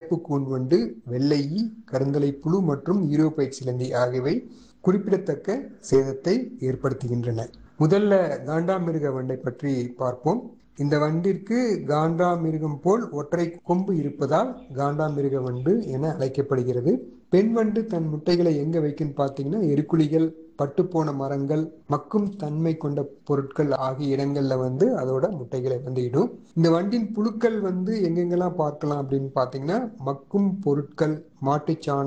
சிகப்பு கூன் வண்டு வெள்ளை ஈ கருந்தலை புழு மற்றும் ஈரோபைட் சிலந்தி ஆகியவை குறிப்பிடத்தக்க சேதத்தை ஏற்படுத்துகின்றன முதல்ல காண்டாமிருக வண்டை பற்றி பார்ப்போம் இந்த வண்டிற்கு காண்டாமிருகம் போல் ஒற்றை கொம்பு இருப்பதால் காண்டாமிருக வண்டு என அழைக்கப்படுகிறது பெண் வண்டு தன் முட்டைகளை எங்க வைக்குன்னு பார்த்தீங்கன்னா எருக்குழிகள் பட்டுப்போன மரங்கள் மக்கும் தன்மை கொண்ட பொருட்கள் ஆகிய இடங்கள்ல வந்து அதோட முட்டைகளை வந்து இடும் இந்த வண்டின் புழுக்கள் வந்து எங்கெங்கெல்லாம் பார்க்கலாம் அப்படின்னு பார்த்தீங்கன்னா மக்கும் பொருட்கள் மாட்டுச்சாணம்